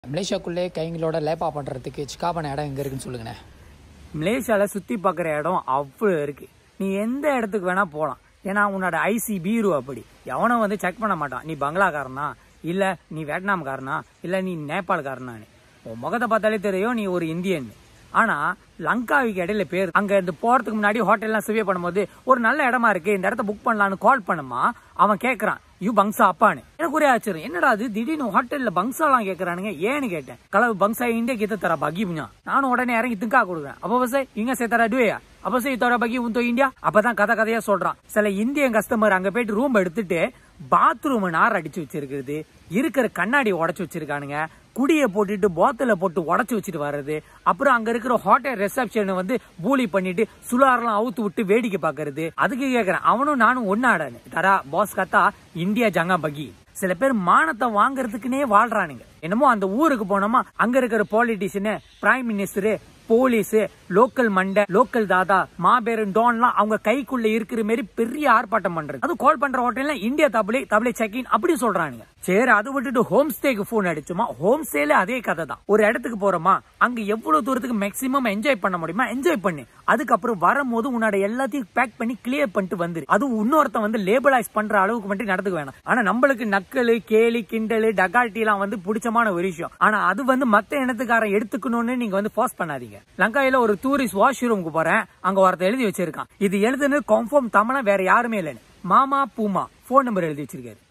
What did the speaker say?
மலேசியாக்குள்ளே கைங்களோட லேப்பா பண்ணுறதுக்கு சிக்காபான இடம் எங்கே இருக்குன்னு சொல்லுங்கண்ணே மலேசியால சுத்தி பார்க்குற இடம் அவ்வளோ இருக்கு நீ எந்த இடத்துக்கு வேணா போகலாம் ஏன்னா உன்னோட ஐசி பீரோ அப்படி எவனும் வந்து செக் பண்ண மாட்டான் நீ பங்களாக்காரனா இல்ல நீ வியட்நாம்காரனா இல்ல நீ நேபாள்காரனான்னு உன் முகத்தை பார்த்தாலே தெரியும் நீ ஒரு இந்தியன் ஆனா லங்காவிக்கு இடையில பேர் அங்க இந்த போறதுக்கு முன்னாடி ஹோட்டல்லாம் சர்வே பண்ணும்போது ஒரு நல்ல இடமா இருக்கு இந்த இடத்த புக் பண்ணலான்னு கால் பண்ணுமா அவன் கேக்குறான் யூ பங்ஸா அப்பான்னு எனக்கு ஒரே ஆச்சரியம் என்னடா அது திடீர்னு ஹோட்டல்ல பங்ஸாலாம் கேக்குறானுங்க ஏன்னு கேட்டேன் கலவு பங்ஸா இந்தியா கித்த தர பகி புஞ்சா நானும் உடனே இறங்கி திங்கா கொடுக்குறேன் அப்ப பசை இங்க சேத்தரா டுவேயா அப்ப சே தர பகி உன் இந்தியா அப்பதான் கதை கதையா சொல்றான் சில இந்தியன் கஸ்டமர் அங்க போயிட்டு ரூம் எடுத்துட்டு பாத்ரூம் நார் அடிச்சு வச்சிருக்கிறது இருக்கிற கண்ணாடி உடைச்சு வச்சிருக்கானுங்க குடியை போட்டுட்டு போத்தல போட்டு உடைச்சு வச்சுட்டு வர்றது அப்புறம் அங்க இருக்கிற ஹோட்டல் ரிசப்ஷன் வந்து பூலி பண்ணிட்டு சுலாரெல்லாம் அவுத்து விட்டு வேடிக்கை பாக்குறது அதுக்கு கேக்குறேன் அவனும் நானும் ஒன்னாடான்னு தரா பாஸ் கத்தா இந்தியா ஜங்கா பகி சில பேர் மானத்தை வாங்குறதுக்குனே வாழ்றானுங்க என்னமோ அந்த ஊருக்கு போனோமா அங்க இருக்கிற politician prime minister police local மண்டை லோக்கல் தாதா மாபெரும் டோன்லாம் அவங்க கைக்குள்ள இருக்கிற மாதிரி பெரிய ஆர்ப்பாட்டம் பண்றது அது கால் பண்ற ஹோட்டல்ல இந்தியா தபிளை தபிளை செக் இன் அப்படி சொல்றானுங்க சரி அது விட்டுட்டு ஹோம் ஸ்டேக்கு போன் அடிச்சோமா ஹோம் ஸ்டேல அதே கதை தான் ஒரு இடத்துக்கு போறோமா அங்க எவ்வளவு தூரத்துக்கு மேக்சிமம் என்ஜாய் பண்ண முடியுமா என்ஜாய் பண்ணு அதுக்கப்புறம் வரும்போது உன்னோட எல்லாத்தையும் பேக் பண்ணி கிளியர் பண்ணிட்டு வந்துரு அது இன்னொருத்தன் வந்து லேபிளைஸ் பண்ற அளவுக்கு மட்டும் நடந்துக்க வேணாம் ஆனா நம்மளுக்கு நக்கலு கேலி கிண்டலு டகால்ட்டி எல்லாம் வந்து பிடிச்சமான ஒரு விஷயம் ஆனா அது வந்து மத்த இனத்துக்காரன் எடுத்துக்கணும்னு நீங்க வந்து ஃபோர்ஸ் பண்ணாதீங்க லங்காயில ஒரு டூரிஸ்ட் வாஷ்ரூமுக்கு போறேன் அங்க ஒருத்தர் எழுதி வச்சிருக்கான் இது எழுதுனது கன்ஃபார்ம் தமிழா வேற யாருமே இல்லைன்னு மாமா பூமா போன் நம்பர் எழுதி வச்சிருக்காரு